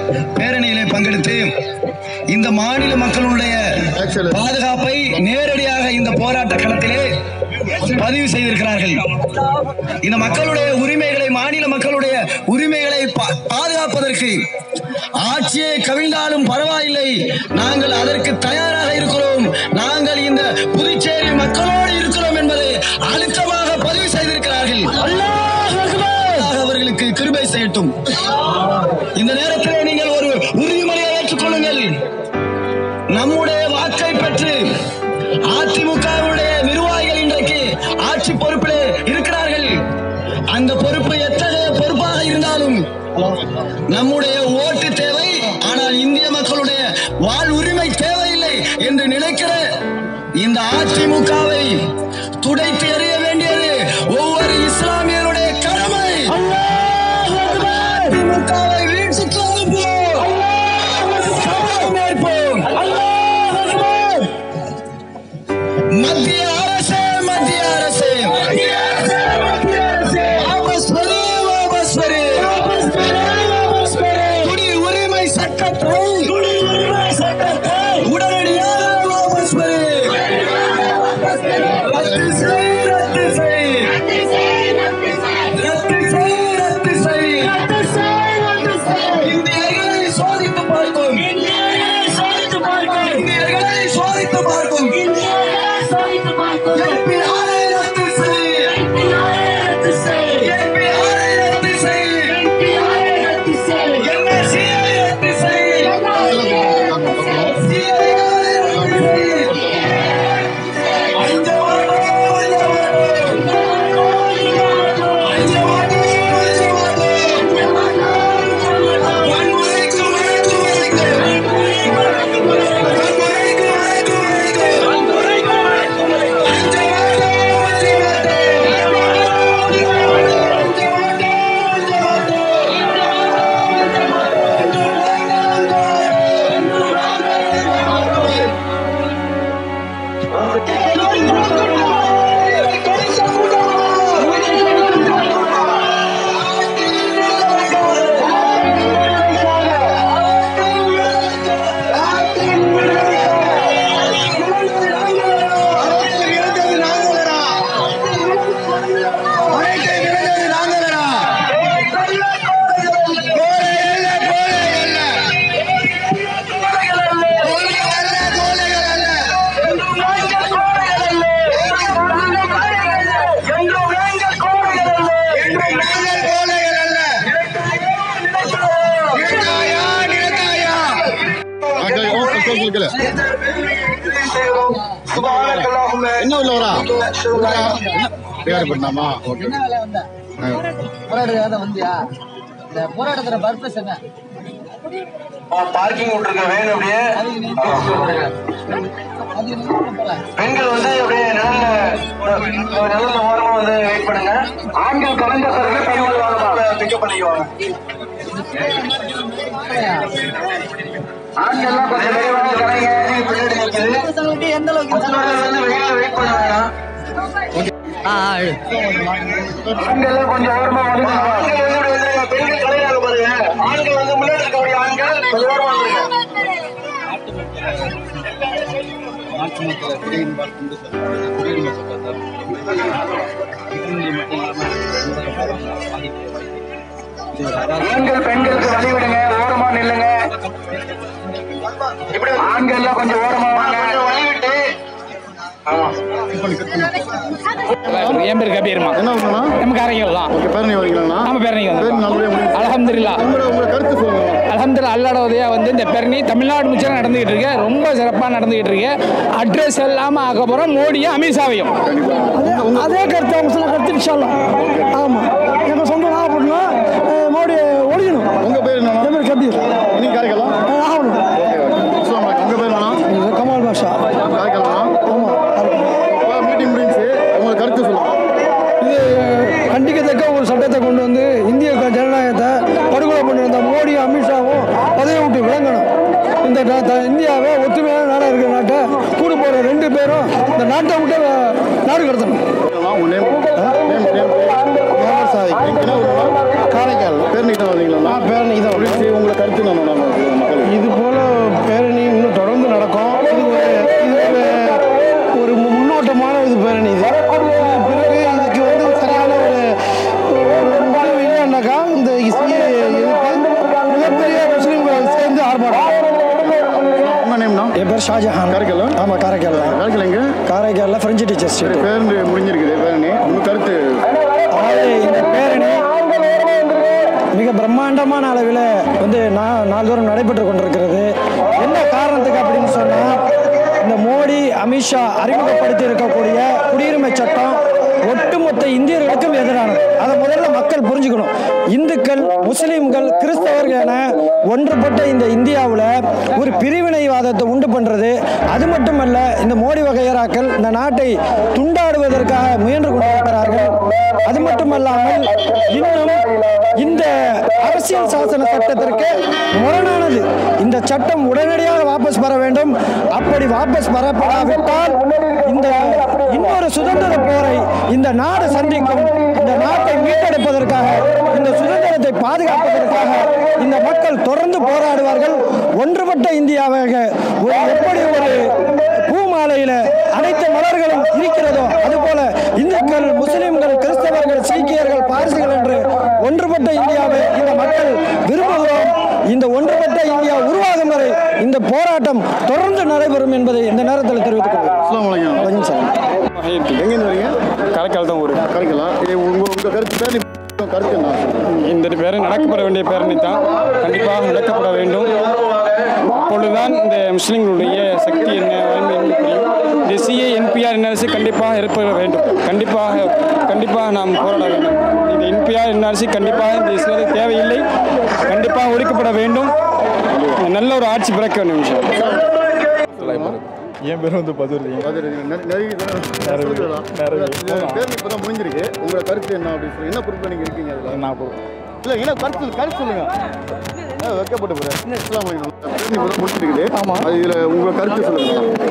பேரணியிலே பங்கெடுத்து இந்த மாநில மக்களுடைய பாதுகாப்பை நேரடியாக இந்த போராட்ட களத்திலே பதிவு செய்திருக்கிறார்கள் இந்த மக்களுடைய உரிமைகளை மாநில மக்களுடைய உரிமைகளை பா- பாதுகாப்பதற்கு ஆட்சியை கவிழ்ந்தாலும் பரவாயில்லை நாங்கள் அதற்கு தயாராக இருக்கிறோம் நாங்கள் இந்த புதுச்சேரி மக்களோடு இருக்கிறோம் என்பதை அழுத்தமாக பதிவு செய்திருக்கிறார்கள் அல்லாஹ் அக்பர்! அவர்களுக்கு கிருபை செய்யட்டும் இந்த நேரத்திலே நீங்கள் ஒரு உறுதிமொழியை ஏற்றுக்கொள்ளுங்கள் நம்முடைய வாக்கை பெற்று அதிமுகவுடைய நிர்வாகிகள் இன்றைக்கு ஆட்சி பொறுப்பிலே இருக்கிறார்கள் அந்த பொறுப்பு எத்தகைய பொறுப்பாக இருந்தாலும் நம்முடைய ஓட்டு தேவை ஆனால் இந்திய மக்களுடைய வாழ் உரிமை தேவையில்லை என்று நினைக்கிற இந்த அதிமுகவை துடைத்து எறிய வேண்டியது ஒவ்வொரு இஸ்லாமியருடைய கடமை அதிமுகவை வீழ்ச்சிக்கு அனுப்புவோம் சபதம் ஏற்போம் மத்திய அரசு மத்திய அரசு வாபஸ் பெறு, வாபஸ் பெறு. குடி உரிமை சட்டத்தை உடனடியாக வாபஸ் பெறு. ரத்து செய், ரத்து செய். ரத்து செய், ரத்து செய். இந்தியர்களை சோதித்து பார்க்கும் இந்தியர்களை சோதித்து பார்க்கும் எம்பிஆரை ரத்து செய். எம்பிஆரை ரத்து செய். NSCI ரத்து செய். CII ரத்து செய். அஞ்ச மாட்டோம், அஞ்ச மாட்டோம். அஞ்ச மாட்டோம், அஞ்ச மாட்டோம். வன்முறைக்கு வழக்கு வழக்கு. வன்முறைக்கு வழக்கு வழக்கு. அஞ்ச மாட்டோம், அஞ்ச என்ன உள்ள வரா பேர் பண்ணாமா ஓகே என்ன வேலை வந்த போராட்டத்துக்காக தான் வந்தியா இந்த போராட்டத்தோட பர்பஸ் என்ன பார்க்கிங் விட்டுருக்க வேன் அப்படியே அதுக்கு நீ அது என்ன போல பெண்கள் வந்து அப்படியே நிழல்ல நிழல்ல ஓரமா வந்து வெயிட் பண்ணுங்க ஆண்கள் கலந்த பிறகு பெண்கள் வாங்க பிக்கப் பண்ணிக்குவாங்க ஆண்கள்லாம் கொஞ்சம் விரைவாக கலைங்க பின்னாடி நிற்குது பசங்களுக்கு எந்த அளவுக்கு பசங்க வந்து வெயிட்ல வெயிட் பண்ண வேணாம் ஆண்கள் கொஞ்சம் ஓரமா வந்து ஆண்கள் வந்து இப்படி வந்துருங்க பெண்கள் கலையாங்க பாருங்க ஆண்கள் வந்து முன்னாடி இருக்கக்கூடிய ஆண்கள் கொஞ்சம் ஓரமா வந்துருங்க ஆண்கள் பெண்களுக்கு வழி விடுங்க ஓரமா நில்லுங்க இப்படி ஆண்கள் எல்லாம் கொஞ்சம் ஓரமா வாங்க வழி விட்டு ஆமா என் பேர் கபீர்மா என்ன பண்ணா நம்ம காரைகள் தான் ஓகே பேரணி வரீங்களா நம்ம பேரணிக்கு பேரணி வந்தோம் நல்லபடியா முடியும் அலமதுல்லா உங்களோட உங்களோட கருத்து சொல்லுங்க அலமதுல்லா அல்லாட உதவியா வந்து இந்த பேரணி தமிழ்நாடு முச்சரம் நடந்துகிட்டு இருக்கு ரொம்ப சிறப்பாக நடந்துகிட்டு இருக்கு அட்ரஸ் இல்லாமல் ஆக்க போகிறோம் மோடியும் அமித்ஷாவையும் அதே கருத்து அவங்க சொன்ன கருத்து இன்ஷால்லா ஆமா எங்க சொந்த நாகப்பட்டினம் அஹ், மோடி ஒழியணும் உங்க பேர் என்ன என் பேர் கபீர் நீ காரைக்கலாம் அஹ், ஆகணும் அஸ்ஸலாமு அலைக்கும். உங்க பேர் என்ன இது கமால் பாஷா காரைக்கலாம் ஆமா மீட்டிங் முடிஞ்சு உங்க கருத்து சொல்லுங்க இது கண்டிக்கத்தக்க ஒரு சட்டத்தை கொண்டு வந்து இந்திய க- ஜனநாயகத்தை படுகொலை பண்ணி வந்த மோடி அமித்ஷாவும் பதவியை விட்டு விளங்கணும் இந்த நா- த- இந்தியாவை ஒத்துமையான நாடாக இருக்கிற நாட்டை கூட போகிற ரெண்டு பேரும் இந்த நாட்டை விட்டு வ- நாடு கடத்தணும் உங்க name name name Mohammed Sadiq என்ன ஊருண்ணா? காரைக்கால் பேரணிக்கு தான் வந்தீங்களா பேரணிக்கு தான் முடிஞ்சு உங்களை கருத்து நான் ஸ்டேட் பேரணி முடிஞ்சிருக்குது பேரணி உங்க கருத்து அதாவது இந்த பேரணி மிக பிரம்மாண்டமான அளவில் வந்து நான் நாள்தோறும் நடைபெற்று கொண்டிருக்கிறது என்ன காரணத்துக்கு அப்படின்னு சொன்னால் இந்த மோடி அமித்ஷா அறிமுகப்படுத்தி இருக்கக்கூடிய குடியுரிமை சட்டம் ஒட்டுமொத்த இந்தியர்களுக்கும் எதிரானது அதை முதல்ல மக்கள் புரிஞ்சுக்கணும் இந்துக்கள் முஸ்லீம்கள் கிறிஸ்தவர்கள் என ஒன்றுபட்ட இந்த இந்தியாவில் ஒரு பிரிவினைவாதத்தை உண்டு பண்ணுறது அது மட்டுமல்ல இந்த மோடி வகையராக்கள் இந்த நாட்டை துண்டாடுவதற்காக முயன்று கொண்டிருக்கிறார்கள் அது மட்டுமல்லாமல் இன்னும் இந்த அரசியல் சாசன சட்டத்திற்கு முரணானது இந்த சட்டம் உடனடியாக வாபஸ் பெற வேண்டும் அப்படி வாபஸ் பெறப்படாவிட்டால் இந்த இன்னொரு சுதந்திர போரை இந்த நாடு சந்திக்கும் இந்த நாட்டை மீட்டெடுப்பதற்காக இந்த சுதந்திரத்தை பாதுகாப்பதற்காக இந்த மக்கள் தொடர்ந்து போராடுவார்கள் ஒன்றுபட்ட இந்தியாவாக ஒரு எப்படி ஒரு பூமாலையில அனைத்து மலர்களும் இருக்கிறதோ அதுபோல இந்துக்கள் முஸ்லிம்கள் கிறிஸ்தவர்கள் சீக்கியர்கள் பார்சிகள் என்று ஒன்றுபட்ட இந்தியாவை இந்த மக்கள் விரும்புகிறோம் இந்த ஒன்றுபட்ட இந்தியா உருவாகும் வரை இந்த போராட்டம் தொடர்ந்து நடைபெறும் என்பதை இந்த நேரத்தில் தெரிவித்துக் கொள்கிறேன் அஸ்லாம் வலைக்கம் வணக்கம் சார் எங்கேருந்து வரீங்க காரைக்கால் தான் ஊர் கரைக்கலாம் இது உங்க உங்க கருத்து பேரணி கருத்து என்ன இந்த பேரணி நடக்கப்பட வேண்டிய பேரணி தான் கண்டிப்பாக நடக்கப்பட வேண்டும் அப்பொழுதுதான் இந்த முஸ்லிம்களுடைய சக்தி என்ன வலிமை என்ன புரியும் இந்த சிஏ என்பிஆர் என்ஆர்சி கண்டிப்பாக ஏற்பட வேண்டும் கண்டிப்பாக கண்டிப்பாக நாம் போராட வேண்டும் இந்த என்பிஆர் என்ஆர்சி கண்டிப்பாக இந்த இஸ்லாத்துக்கு தேவையில்லை கண்டிப்பாக ஒழிக்கப்பட வேண்டும் நல்ல ஒரு ஆட்சி பிறக்க வேண்டும் இன்ஷா அல்லாஹ். என் பேர் வந்து பதுர் அது நெ- நிறைய தடவை சொல்லிக்கலாம். இது பேரணி இப்பதான் முடிஞ்சிருக்கு உங்களோட கருத்து என்ன அப்படின்னு சொல்லி என்ன குறிப்பில் நீங்க இருக்கீங்க அதுல நான் இல்ல என்ன கருத்து கருத்து சொல்லுங்க ஆ, வைக்கப்பட்ட பிறகு அஸ்லாம் வலைக்கம் பேரணி இப்பதான் முடிஞ்சிருக்குது ஆமா அது இதுல உங்க கருத்து சொல்லுங்க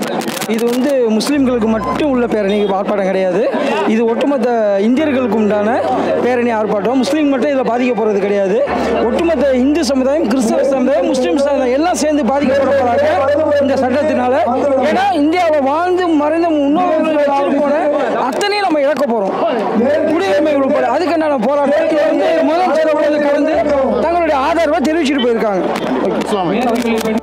இது வந்து முஸ்லீம்களுக்கு மட்டும் உள்ள பேரணி ஆர்ப்பாட்டம் கிடையாது இது ஒட்டுமொத்த இந்தியர்களுக்கு உண்டான பேரணி ஆர்ப்பாட்டம் முஸ்லீம் மட்டும் இதில் பாதிக்க போகிறது கிடையாது ஒட்டுமொத்த இந்து சமுதாயம் கிறிஸ்தவ சமுதாயம் முஸ்லீம் சமுதாயம் எல்லாம் சேர்ந்து பாதிக்கப்பட போகிறாங்க இந்த சட்டத்தினால ஏன்னா இந்தியாவை வாழ்ந்து மறைந்த முன்னோர்கள் வச்சுட்டு போன அத்தனையும் நம்ம இழக்க போகிறோம் குடியுரிமை உட்பட அதுக்கு போராட்டம் இது வந்து முதலமைச்சர் வந்து கலந்து தங்களுடைய ஆதரவை தெரிவிச்சுட்டு போயிருக்காங்க அஸ்லாம் வலைக்கம்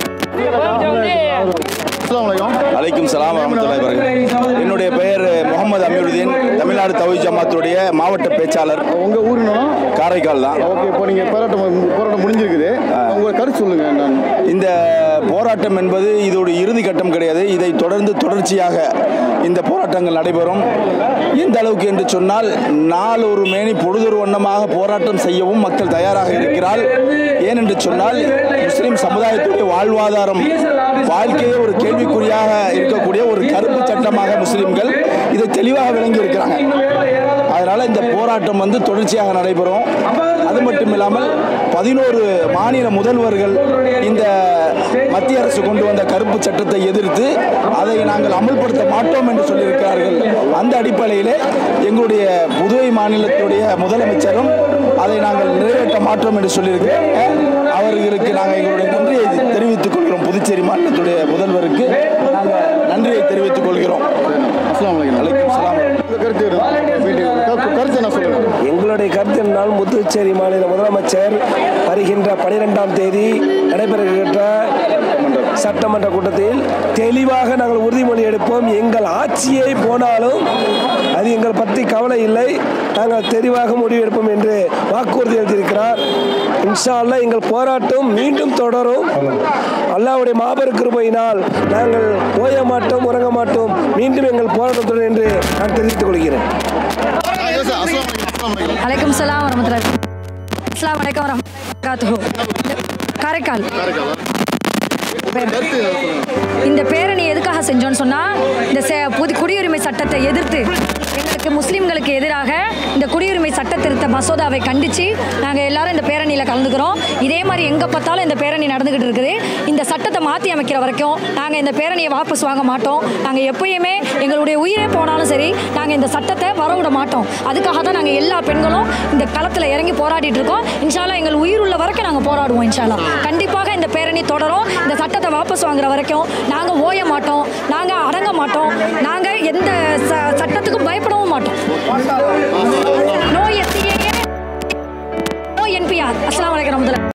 அஸ்லாம் வலைக்கம் அலைக்கும் சலாம் வரமத்துல்லாஹி வரகாத்துஹு என்னுடைய பெயர் முகமது அமீருதீன் தமிழ்நாடு தவி ஜமாத்துடைய மாவட்ட பேச்சாளர் உங்க ஊருனா காரைக்கால் தான் ஓகே இப்போ நீங்க போராட்டம் போராட்டம் முடிஞ்சிருக்குது உங்க கருத்து சொல்லுங்க நான் இந்த போராட்டம் என்பது இதோட இறுதி கட்டம் கிடையாது இதை தொடர்ந்து தொடர்ச்சியாக இந்த போராட்டங்கள் நடைபெறும் எந்த அளவுக்கு என்று சொன்னால் நாளொரு மேனி பொழுதொரு வண்ணமாக போராட்டம் செய்யவும் மக்கள் தயாராக இருக்கிறார் ஏனென்று சொன்னால் முஸ்லிம் சமுதாயத்துடைய வாழ்வாதாரம் வாழ்க்கையே ஒரு கேள்விக்குறியாக இருக்கக்கூடிய ஒரு கருப்பு சட்டமாக முஸ்லிம்கள் இதை தெளிவாக விளங்கி இருக்கிறாங்க அதனால இந்த போராட்டம் வந்து தொடர்ச்சியாக நடைபெறும் அது மட்டும் இல்லாமல் பதினோரு மாநில முதல்வர்கள் இந்த மத்திய அரசு கொண்டு வந்த கருப்பு சட்டத்தை எதிர்த்து அதை நாங்கள் அமல்படுத்த மாட்டோம் என்று சொல்லியிருக்கிறார்கள் அந்த அடிப்படையிலே எங்களுடைய புதுவை மாநிலத்துடைய முதலமைச்சரும் அதை நாங்கள் நிறைவேற்ற மாட்டோம் என்று சொல்லியிருக்கிறாங்க அவர்களுக்கு நாங்கள் எங்களுடைய நன்றியை தெரிவித்துக் கொள்கிறோம் புதுச்சேரி மாநிலத்துடைய முதல்வருக்கு நாங்கள் நன்றியை தெரிவித்துக் கொள்கிறோம் அஸ்லாம் வலைக்கம் அலைக்கும் சலாம் உங்க கருத்து என்ன? கருத்து- கருத்து என்ன சொல்லுங்க எங்களுடைய கருத்து என்னால் புதுச்சேரி மாநில முதலமைச்சர் வருகின்ற பனிரெண்டாம் தேதி நடைபெறுகின்ற சட்டமன்ற கூட்டத்தில் தெளிவாக நாங்கள் உறுதிமொழி எடுப்போம் எங்கள் ஆட்சியை போனாலும் அது எங்கள் பற்றி கவலை இல்லை நாங்கள் தெளிவாக முடிவு எடுப்போம் என்று வாக்குறுதி அளித்திருக்கிறார் இன்ஷா அல்லாஹ் எங்கள் போராட்டம் மீண்டும் தொடரும் அல்லாஹ்வுடைய மாபெரும் கிருபையினால் நாங்கள் ஓய மாட்டோம் உறங்க மாட்டோம் மீண்டும் எங்கள் போராட்டம் தொடரும் என்று நான் தெரிவித்துக் கொள்கிறேன் அலைக்கும் சலாம் வரமத்துல்லாஹி அஸ்லாம் வலைக்கம் வரமத்துல்லாஹி காரைக்கால் இந்த பேரணி எதுக்காக செஞ்சோம்னு சொன்னா இந்த செ- புது குடியுரிமை சட்டத்தை எதிர்த்து எங்களுக்கு முஸ்லிம்களுக்கு எதிராக இந்த குடியுரிமை சட்ட திருத்த மசோதாவை கண்டித்து நாங்கள் எல்லாரும் இந்த பேரணியில் கலந்துக்கிறோம் இதே மாதிரி எங்கே பார்த்தாலும் இந்த பேரணி நடந்துக்கிட்டு இருக்குது இந்த சட்டத்தை மாற்றி அமைக்கிற வரைக்கும் நாங்கள் இந்த பேரணியை வாபஸ் வாங்க மாட்டோம் நாங்கள் எப்பயுமே எங்களுடைய உயிரே போனாலும் சரி நாங்கள் இந்த சட்டத்தை வரவிட மாட்டோம் அதுக்காக தான் நாங்கள் எல்லா பெண்களும் இந்த களத்தில் இறங்கி போராடிட்டு இருக்கோம் இன்ஷால்லா எங்கள் உயிர் உள்ள வரைக்கும் நாங்கள் போராடுவோம் இன்ஷால்லா கண்டிப்பாக இந்த பேரணி தொடரும் இந்த சட்டத்தை வாபஸ் வாங்குற வரைக்கும் நாங்கள் ஓய மாட்டோம் நாங்கள் அடங்க மாட்டோம் நாங்கள் எந்த ச- சட்டத்துக்கும் பயப்படவும் மாட்டோம் நோ எஸ்சிஏ நோ என்பிஆர் அஸ்லாம் வலைக்கம்